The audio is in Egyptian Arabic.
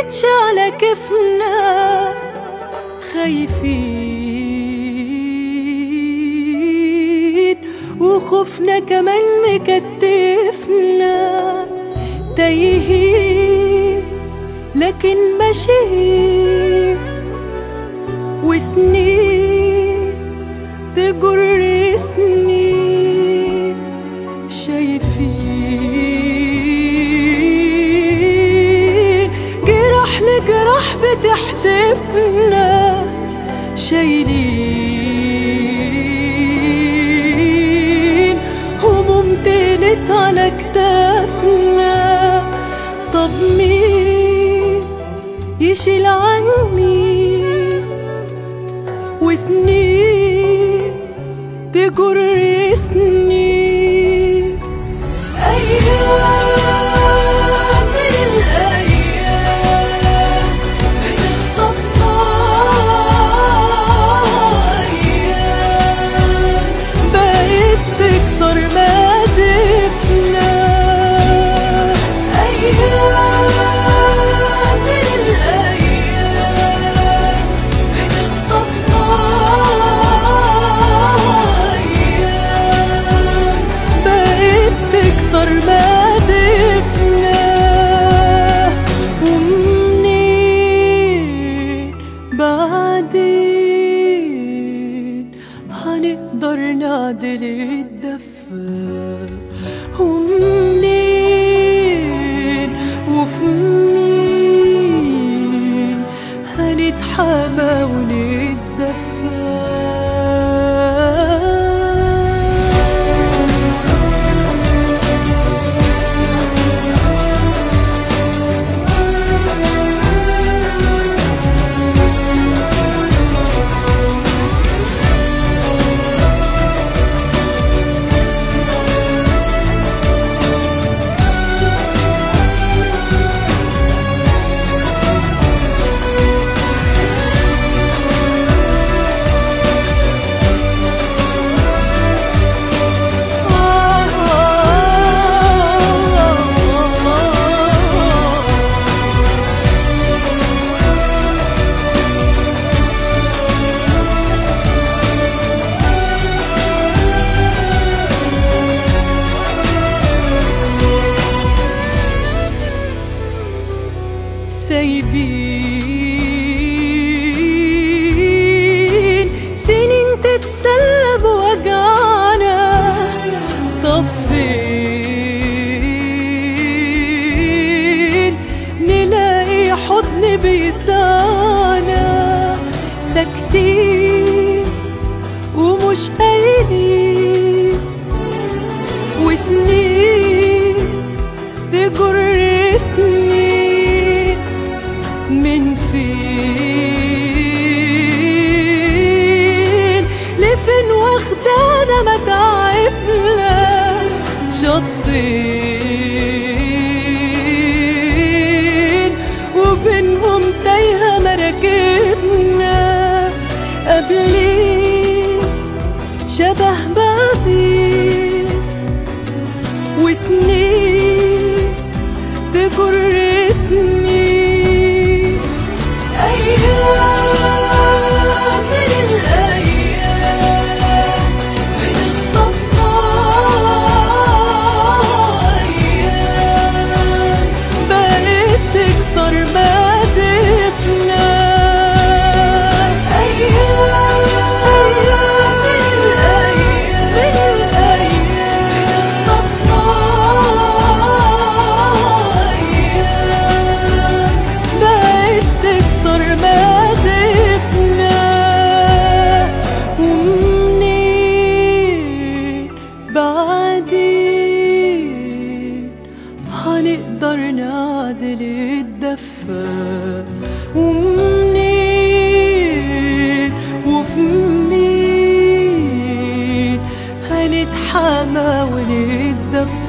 بقتش على كيفنا خايفين وخوفنا كمان مكتفنا تايهين لكن ماشيين وسنين تجر سنين شايفين جراح لجراح بتحدفنا شايلين هموم تقلت على كتافنا طب مين يشيل عني وسنين تجر سنين أيام من الأيام بتخطفنا أيام بقت تكسر مادفنا أيام من الأيام بتخطفنا أيام بقت تكسر مادفنا ومنين بعدين هنقدر نعدل الدفة ومنين وفي مين هنتحامى ونتدفى سايبين سنين تتسلى بوجعنا طب فين نلاقي حضن بيسانا ساكتين ومش قايلين وسنين تجر سنين من فين لفين واخدانا متاعبنا شطين وبينهم تايهة مراكبنا قبلين شبه بعضين وسنين تجر سنين أيام من الأيام بتخطفنا أيام بقت تكسر مادفنا أيام من الأيام بتخطفنا أيام بقت تكسر مادفنا ومنين بعدين هنقدر نعدل الدفة ومنين وفي مين هنتحامى ونتدفى